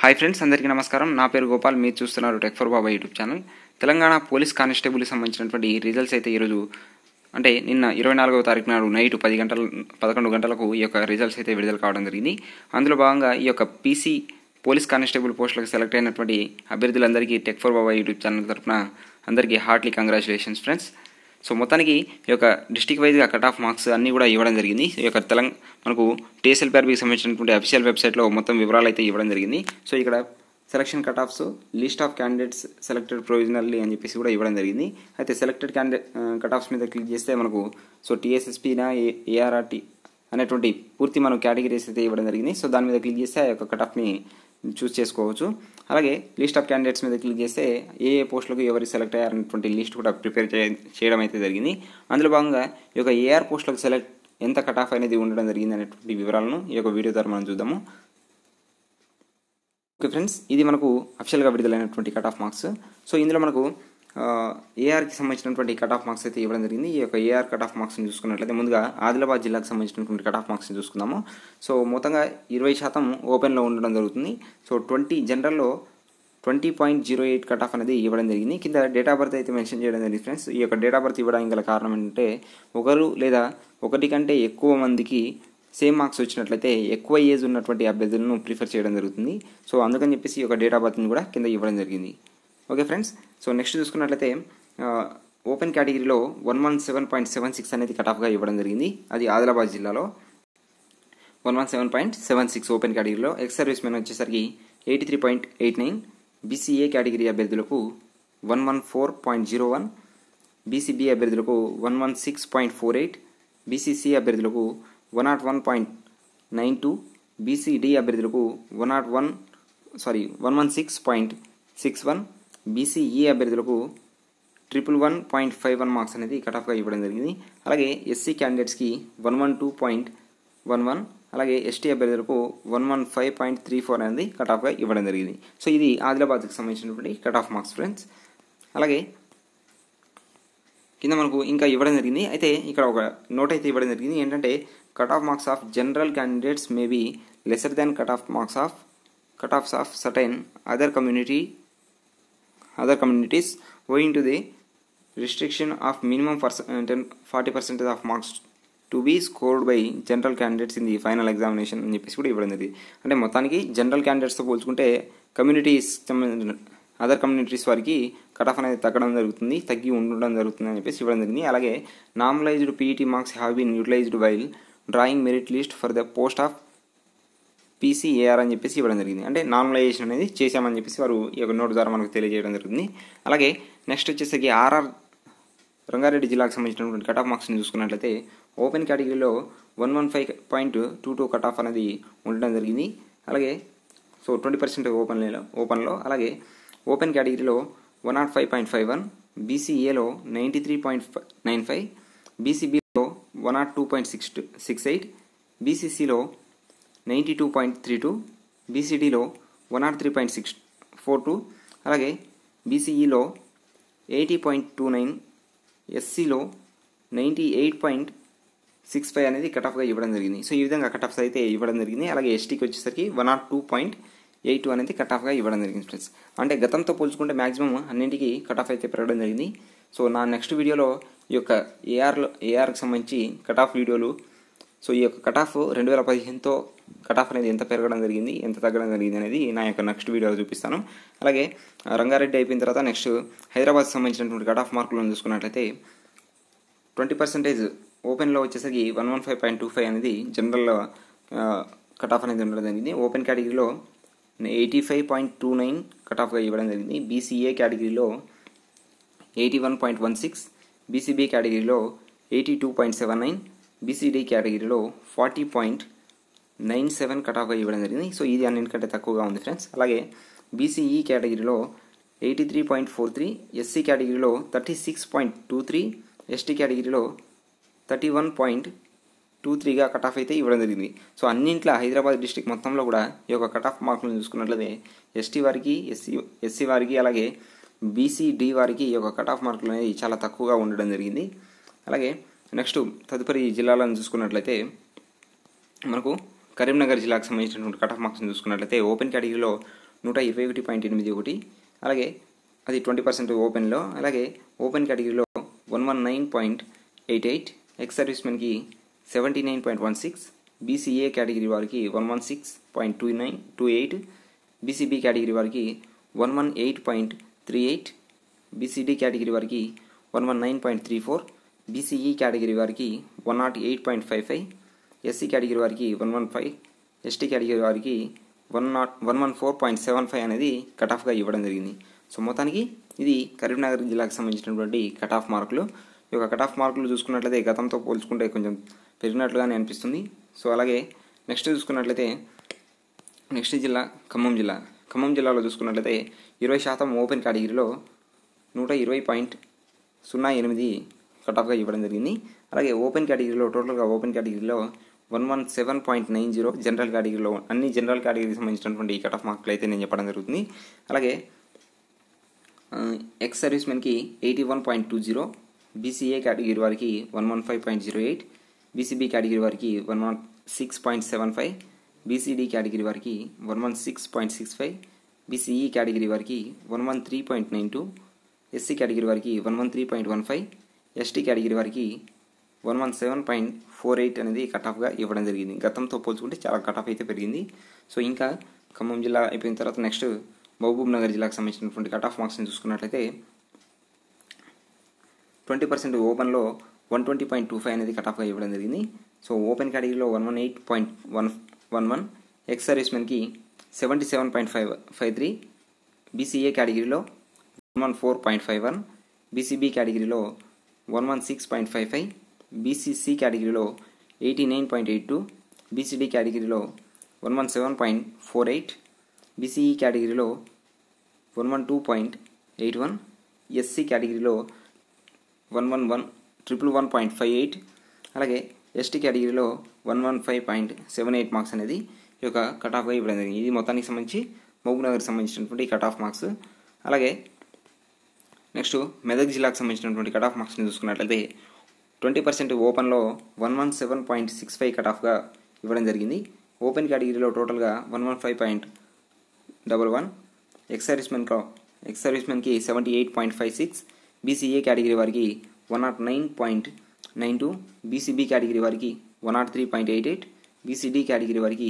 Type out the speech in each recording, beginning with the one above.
hi friends అందరికీ నమస్కారం నా పేరు గోపాల్ మీరు చూస్తున్నారు tech for Baba YouTube channel Telangana police కానిస్టేబుల్కి సంబంధించినటువంటి రిజల్ట్స్ అయితే ఈరోజు అంటే నిన్న ఇరవై నాలుగవ తారీఖు నాడు నైట్ పది గంటల పదకొండు గంటలకు ఈ యొక్క రిజల్ట్స్ అయితే విడుదల కావడం జరిగింది అందులో భాగంగా ఈ యొక్క పీసీ పోలీస్ కానిస్టేబుల్ పోస్టులకు సెలెక్ట్ అయినటువంటి అభ్యర్థులందరికీ tech for Baba YouTube channel తరఫున అందరికీ హార్ట్లీ కంగ్రాచులేషన్స్ ఫ్రెండ్స్ సో మొత్తానికి ఈ యొక్క డిస్టిక్ వైజ్గా కట్ ఆఫ్ మార్క్స్ అన్నీ కూడా ఇవ్వడం జరిగింది ఈ యొక్క తెలంగాణ మనకు టీఎస్ఎల్పిఆర్బికి సంబంధించినటువంటి అఫీషియల్ వెబ్సైట్లో మొత్తం వివరాలు అయితే ఇవ్వడం జరిగింది సో ఇక్కడ selection cut offs list of candidates selected provisionally అని చెప్పేసి కూడా ఇవ్వడం జరిగింది అయితే సెలెక్టెడ్ క్యాండిడేట్ కట్ ఆఫ్స్ మీద క్లిక్ చేస్తే మనకు సో టీఎస్ఎస్పీనా ఏఆర్ఆర్టీ అనేటువంటి పూర్తి మనం కేటగిరీస్ అయితే ఇవ్వడం జరిగింది సో దాని మీద క్లిక్ చేస్తే ఆ యొక్క కట్ ఆఫ్ని చూస్ చేసుకోవచ్చు అలాగే లిస్ట్ ఆఫ్ క్యాండిడేట్స్ మీద క్లిక్ చేస్తే ఏ ఏ పోస్టులకు ఎవరు సెలెక్ట్ అయ్యారనేటువంటి లిస్ట్ కూడా ప్రిపేర్ చేయడం అయితే జరిగింది అందులో భాగంగా ఈ యొక్క ఏఆర్ పోస్టులకు సెలెక్ట్ ఎంత కట్ ఆఫ్ అనేది ఉండడం జరిగింది అనేటువంటి వివరాలను ఈ యొక్క వీడియో ద్వారా మనం చూద్దాము ఓకే ఫ్రెండ్స్ ఇది మనకు అఫిషియల్గా విడుదలైనటువంటి కట్ ఆఫ్ మార్క్స్ సో ఇందులో మనకు ఏఆర్కి సంబంధించినటువంటి కట్ ఆఫ్ మార్క్స్ అయితే ఇవ్వడం జరిగింది ఈ యొక్క ఏఆర్ కట్ ఆఫ్ మార్క్స్ని చూసుకున్నట్లయితే ముందుగా ఆదిలాబాద్ జిల్లాకు సంబంధించినటువంటి కట్ ఆఫ్ మార్క్స్ని చూసుకుందాము సో మొత్తంగా ఇరవై శాతం ఓపెన్లో ఉండడం జరుగుతుంది సో ట్వంటీ జనరల్లో twenty point zero eight cut off అనేది ఇవ్వడం జరిగింది కింద డేట్ ఆఫ్ బర్త్ అయితే మెన్షన్ చేయడం జరిగింది ఫ్రెండ్స్ ఈ యొక్క డేట్ ఆఫ్ బర్త్ ఇవ్వడానికి గల కారణం ఏంటంటే ఒకరు లేదా ఒకటి కంటే ఎక్కువ మందికి సేమ్ మార్క్స్ వచ్చినట్లయితే ఎక్కువ ఏజ్ ఉన్నటువంటి అభ్యర్థులను ప్రిఫర్ చేయడం జరుగుతుంది సో అందుకని చెప్పేసి ఈ యొక్క డేట్ ఆఫ్ బర్త్ని కూడా కింద ఇవ్వడం జరిగింది ఓకే ఫ్రెండ్స్ సో నెక్స్ట్ చూసుకున్నట్లయితే ఓపెన్ కేటగిరీలో one one seven point seven six అనేది కట్ ఆఫ్గా ఇవ్వడం జరిగింది అది ఆదిలాబాద్ జిల్లాలో one one seven point seven six open కేటగిరీలో ఎక్స్ సర్వీస్ మెన్ వచ్చేసరికి eighty three point eight nine BCA category అభ్యర్థులకు one one four point zero one BCB అభ్యర్థులకు one one six point four eight BCC అభ్యర్థులకు one nought one point nine two BCD అభ్యర్థులకు one nought one sorry one one six point six one BCE అభ్యర్థులకు triple one point five one marks అనేది cut ఆఫ్గా ఇవ్వడం జరిగింది అలాగే SC క్యాండిడేట్స్కి one one two point one one అలాగే ST అభ్యర్థులకు one one five point three four అనేది కట్ ఆఫ్గా ఇవ్వడం జరిగింది సో ఇది ఆదిలాబాద్కి సంబంధించినటువంటి కట్ ఆఫ్ మార్క్స్ ఫ్రెండ్స్ అలాగే కింద మనకు ఇంకా ఇవ్వడం జరిగింది అయితే ఇక్కడ ఒక నోట్ అయితే ఇవ్వడం జరిగింది ఏంటంటే cut off marks of general candidates may be lesser than cut off marks of cut offs of certain other community other communities owing to the restriction of minimum percent, 40 percentage of marks to be scored by general candidates in the final examination అని చెప్పేసి కూడా ఇవ్వడం జరిగింది అంటే మొత్తానికి general క్యాండిడేట్స్తో పోల్చుకుంటే communities other communities వారికి కట్ ఆఫ్ అనేది తగ్గడం జరుగుతుంది తగ్గి ఉండడం జరుగుతుంది అని చెప్పేసి ఇవ్వడం జరిగింది అలాగే normalised PET marks have been utilised while drawing merit list for the post of PCAR అని చెప్పేసి ఇవ్వడం జరిగింది అంటే నార్మలైజేషన్ అనేది చేశామని చెప్పేసి వారు ఈ యొక్క నోట్ ద్వారా మనకు తెలియజేయడం జరుగుతుంది అలాగే నెక్స్ట్ వచ్చేసరికి ఆర్ఆర్ రంగారెడ్డి జిల్లాకు సంబంధించినటువంటి కట్ ఆఫ్ మార్క్స్ని చూసుకున్నట్లయితే ఓపెన్ కేటగిరీలో one one five point two two cut off అనేది ఉండడం జరిగింది అలాగే సో ట్వంటీ పర్సెంట్ ఓపెన్లో ఓపెన్లో అలాగే ఓపెన్ కేటగిరీలో one nought five point five one బీసీఏలో ninety three point nine five బీసీబీలో one nought two point six six eight బీసీసీలో ninety two point three two బీసీడీలో one nought three point six four two అలాగే బీసీఈలో eighty point two nine ఎస్సీలో ninety eight point six five అనేది cut ఆఫ్గా ఇవ్వడం జరిగింది సో ఈ విధంగా కట్ ఆఫ్స్ అయితే ఇవ్వడం జరిగింది అలాగే ఎస్టీకి వచ్చేసరికి one nought two point eight two అనేది కట్ ఆఫ్గా ఇవ్వడం జరిగింది ఫ్రెండ్స్ అంటే గతంతో పోల్చుకుంటే మాక్సిమం అన్నింటికి కట్ ఆఫ్ అయితే పెరగడం జరిగింది సో నా నెక్స్ట్ వీడియోలో ఈ యొక్క ఏఆర్లో ఏఆర్కి సంబంధించి కట్ ఆఫ్ వీడియోలు సో ఈ యొక్క కట్ ఆఫ్ రెండు వేల పదిహేనుతో కట్ ఆఫ్ అనేది ఎంత పెరగడం జరిగింది ఎంత తగ్గడం జరిగింది అనేది నా యొక్క నెక్స్ట్ వీడియోలో చూపిస్తాను అలాగే రంగారెడ్డి అయిపోయిన తర్వాత నెక్స్ట్ హైదరాబాద్ సంబంధించినటువంటి కట్ ఆఫ్ మార్కులను చూసుకున్నట్లయితే ట్వంటీ పర్సెంటేజ్ ఓపెన్లో వచ్చేసరికి one one five point two five అనేది జనరల్లో కట్ ఆఫ్ అనేది ఉండడం జరిగింది ఓపెన్ కేటగిరీలో eighty five point two nine cut ఆఫ్గా ఇవ్వడం జరిగింది బీసీఏ కేటగిరీలో eighty one point one six BCB కేటగిరీలో eighty two point seven nine BCD కేటగిరీలో forty point nine seven cut ఆఫ్గా ఇవ్వడం జరిగింది సో ఇది అన్నింటికంటే తక్కువగా ఉంది ఫ్రెండ్స్ అలాగే బీసీఈ కేటగిరీలో eighty three point four three SC కేటగిరీలో thirty six point two three ST కేటగిరీలో థర్టీ వన్ పాయింట్ టూ త్రీగా కట్ ఆఫ్ అయితే ఇవ్వడం జరిగింది సో అన్నింట్లో హైదరాబాద్ డిస్టిక్ మొత్తంలో కూడా ఈ యొక్క కట్ ఆఫ్ మార్కులను చూసుకున్నట్లయితే ఎస్టీ వారికి ఎస్సీ ఎస్సీ వారికి అలాగే బీసీడీ వారికి ఈ యొక్క కట్ ఆఫ్ మార్కులు అనేది చాలా తక్కువగా ఉండడం జరిగింది అలాగే నెక్స్ట్ తదుపరి జిల్లాలను చూసుకున్నట్లయితే మనకు కరీంనగర్ జిల్లాకు సంబంధించినటువంటి కట్ ఆఫ్ మార్క్స్ని చూసుకున్నట్లయితే ఓపెన్ కేటగిరీలో నూట ఇరవై ఒకటి పాయింట్ ఎనిమిది ఒకటి అలాగే అది ట్వంటీ పర్సెంట్ ఓపెన్లో అలాగే ఓపెన్ కేటగిరీలో one one nine point eight eight ex సర్వీస్మెన్కి seventy nine point one six BCA category వారికి one one six point two nine two eight BCB category వారికి one one eight point three eight BCD category వారికి one one nine point three four BCE category వారికి one nought eight point five five SC category వారికి one one five ST category వారికి one nought one one four point seven five అనేది cut ఆఫ్గా ఇవ్వడం జరిగింది so మొత్తానికి ఇది కరీంనగర్ జిల్లాకు సంబంధించినటువంటి కట్ ఆఫ్ మార్కులు ఈ యొక్క కట్ ఆఫ్ మార్కులు చూసుకున్నట్లయితే గతంతో పోల్చుకుంటే కొంచెం పెరిగినట్లుగానే అనిపిస్తుంది సో అలాగే నెక్స్ట్ చూసుకున్నట్లయితే నెక్స్ట్ జిల్లా ఖమ్మం జిల్లా ఖమ్మం జిల్లాలో చూసుకున్నట్లయితే ఇరవై శాతం ఓపెన్ కేటగిరీలో నూట ఇరవై పాయింట్ సున్నా ఎనిమిది కట్ ఆఫ్గా ఇవ్వడం జరిగింది అలాగే ఓపెన్ కేటగిరీలో టోటల్గా ఓపెన్ కేటగిరీలో one one seven point nine zero general కేటగిరీలో అన్ని జనరల్ కేటగిరీకి సంబంధించినటువంటి కట్ ఆఫ్ మార్కులు అయితే నేను చెప్పడం జరుగుతుంది అలాగే ఎక్స్ సర్వీస్మెన్కి eighty one point two zero BCA category వారికి one one five point zero eight BCB category వారికి one one six point seven five BCD category వారికి one one six point six five BCE category వారికి one one three point nine two SC category వారికి one one three point one five ST category వారికి one one seven point four eight అనేది cut ఆఫ్గా ఇవ్వడం జరిగింది గతంతో పోల్చుకుంటే చాలా కట్ ఆఫ్ అయితే పెరిగింది సో ఇంకా ఖమ్మం జిల్లా అయిపోయిన తర్వాత నెక్స్ట్ మహబూబ్ నగర్ జిల్లాకు సంబంధించినటువంటి కట్ ఆఫ్ మార్క్స్ని చూసుకున్నట్లయితే ట్వంటీ పర్సెంట్ ఓపెన్లో one twenty point two five అనేది కట్ ఆఫ్గా ఇవ్వడం జరిగింది సో ఓపెన్ కేటగిరీలో one one eight point one one one ex సర్వీస్మెన్కి seventy seven point five five three BCA కేటగిరీలో one one four point five one BCB కేటగిరీలో one one six point five five BCC కేటగిరీలో eighty nine point eight two BCD కేటగిరీలో one one seven point four eight BCE కేటగిరీలో one one two point eight one SC కేటగిరీలో one one one triple one point five eight అలాగే ST కేటగిరీలో one one five point seven eight marks అనేది ఈ యొక్క cut ఆఫ్గా ఇవ్వడం జరిగింది ఇది మొత్తానికి సంబంధించి మహబూబ్ నగర్కి సంబంధించినటువంటి కట్ ఆఫ్ మార్క్స్ అలాగే నెక్స్ట్ మెదక్ జిల్లాకు సంబంధించినటువంటి కట్ ఆఫ్ మార్క్స్ని చూసుకున్నట్లయితే ట్వంటీ పర్సెంట్ ఓపెన్లో one one seven point six five cut ఆఫ్గా ఇవ్వడం జరిగింది ఓపెన్ కేటగిరీలో టోటల్గా one one five point double one ex సర్వీస్మెన్లో ఎక్స్ సర్వీస్మెన్కి seventy eight point five six BCA category వారికి one nought nine point nine two BCB category వారికి one nought three point eight eight BCD category వారికి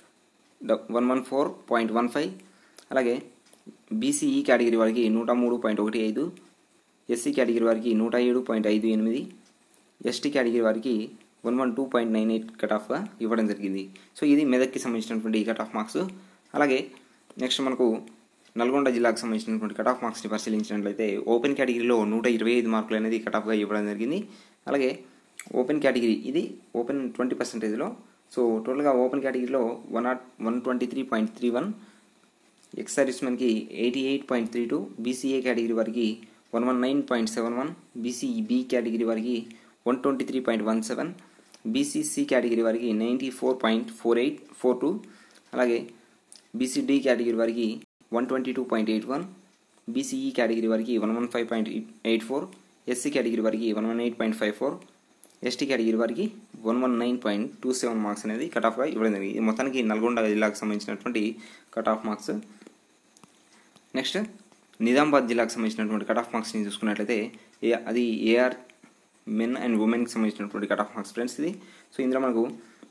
one one four point one five అలాగే BCE category వారికి నూట మూడు point ఒకటి ఐదు SC category వారికి నూట ఏడు పాయింట్ ఐదు ఎనిమిది ఎస్టీ కేటగిరీ వారికి one one two point nine eight cut ఆఫ్గా ఇవ్వడం జరిగింది సో ఇది మెదక్కి సంబంధించినటువంటి కట్ ఆఫ్ మార్క్స్ అలాగే నెక్స్ట్ మనకు నల్గొండ జిల్లాకు సంబంధించినటువంటి కట్ ఆఫ్ మార్క్స్ని పరిశీలించినట్లయితే ఓపెన్ కేటగిరీలో నూట ఇరవై ఐదు మార్కులు అనేది కట్ ఆఫ్గా ఇవ్వడం జరిగింది అలాగే ఓపెన్ కేటగిరీ ఇది ఓపెన్ ట్వంటీ పర్సెంటేజ్లో సో టోటల్గా ఓపెన్ కేటగిరీలో one nought one twenty three point three one ex సర్వీస్మెన్కి eighty eight point three two BCA category వారికి one one nine point seven one BCB category వారికి one twenty three point one seven BCC category వారికి ninety four point four eight four two అలాగే BCD category వారికి one twenty two point eight one BCE category వారికి one one five point eight four SC category వారికి one one eight point five four ST category వారికి one one nine point two seven marks అనేది cut ఆఫ్గా ఇవ్వడం జరిగింది ఇది మొత్తానికి నల్గొండ జిల్లాకు సంబంధించినటువంటి cut off marks next Nizamabad జిల్లాకు సంబంధించినటువంటి కట్ ఆఫ్ మార్క్స్ని చూసుకున్నట్లయితే ఏ అది ఏఆర్ మెన్ అండ్ ఉమెన్కి సంబంధించినటువంటి కట్ ఆఫ్ మార్క్స్ ఫ్రెండ్స్ ఇది సో ఇందులో మనకు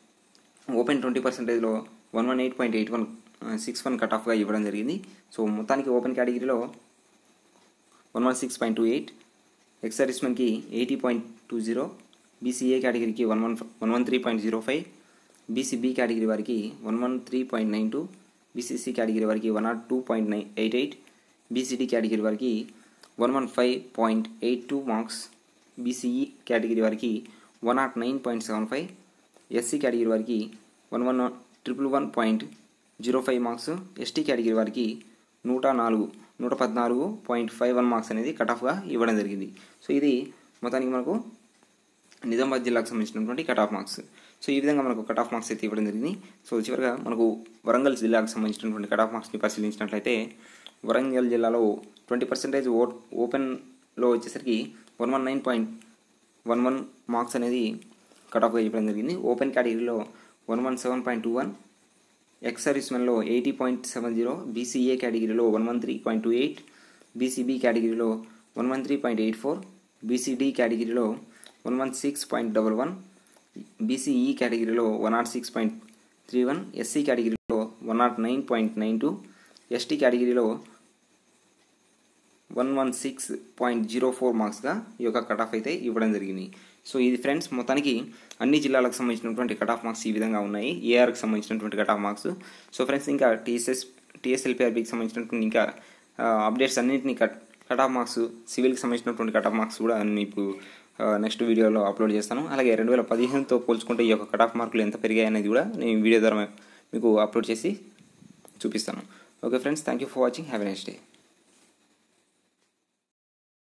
ఓపెన్ ట్వంటీ పర్సెంటేజ్లో one one eight point eight one six one cut ఆఫ్గా ఇవ్వడం జరిగింది సో మొత్తానికి ఓపెన్ కేటగిరీలో one one six point two eight ex సర్వీస్మెన్కి eighty point two zero BCA కేటగిరీకి one one one one three point zero five BCB category వారికి one one three point nine two BCC category వారికి one nought two point nine eight eight BCD category వారికి one one five point eight two marks BCE category వారికి one nought nine point seven five SC category వారికి one one triple one point zero five marks ST category వారికి నూట నాలుగు నూట పద్నాలుగు point five one marks అనేది cut ఆఫ్గా ఇవ్వడం జరిగింది సో ఇది మొత్తానికి మనకు నిజామాబాద్ జిల్లాకు సంబంధించినటువంటి కట్ ఆఫ్ మార్క్స్ సో ఈ విధంగా మనకు కట్ ఆఫ్ మార్క్స్ అయితే ఇవ్వడం జరిగింది సో చివరిగా మనకు వరంగల్ జిల్లాకు సంబంధించినటువంటి కట్ ఆఫ్ మార్క్స్ని పరిశీలించినట్లయితే వరంగల్ జిల్లాలో ట్వంటీ పర్సెంటేజ్ ఓ ఓపెన్లో వచ్చేసరికి one one nine point one one marks అనేది కట్ ఆఫ్గా ఇవ్వడం జరిగింది ఓపెన్ కేటగిరీలో one one seven point two one ex సర్వీస్మెన్లో eighty point seven zero BCA కేటగిరీలో one one three point two eight BCB కేటగిరీలో one one three point eight four BCD కేటగిరీలో one one six point double one BCE కేటగిరీలో one nought six point three one SC కేటగిరీలో one nought nine point nine two ST కేటగిరీలో one one six point zero four మార్క్స్గా ఈ యొక్క cut off అయితే ఇవ్వడం జరిగింది సో ఇది ఫ్రెండ్స్ మొత్తానికి అన్ని జిల్లాలకు సంబంధించినటువంటి కట్ ఆఫ్ మార్క్స్ ఈ విధంగా ఉన్నాయి ఏఆర్కి సంబంధించినటువంటి cut off marks so friends ఇంకా టీఎస్ఎస్ టీఎస్ఎల్పిఆర్బికి సంబంధించినటువంటి ఇంకా అప్డేట్స్ అన్నింటినీ కట్ కట్ ఆఫ్ మార్క్స్ సివిల్కి సంబంధించినటువంటి కట్ ఆఫ్ మార్క్స్ కూడా నేను ఇప్పుడు నెక్స్ట్ వీడియోలో అప్లోడ్ చేస్తాను అలాగే రెండు వేల పదిహేనుతో పోల్చుకుంటే ఈ యొక్క కట్ ఆఫ్ మార్కులు ఎంత పెరిగాయి అనేది కూడా నేను వీడియో ద్వారా మీకు అప్లోడ్ చేసి చూపిస్తాను okay friends thank you for watching have a next day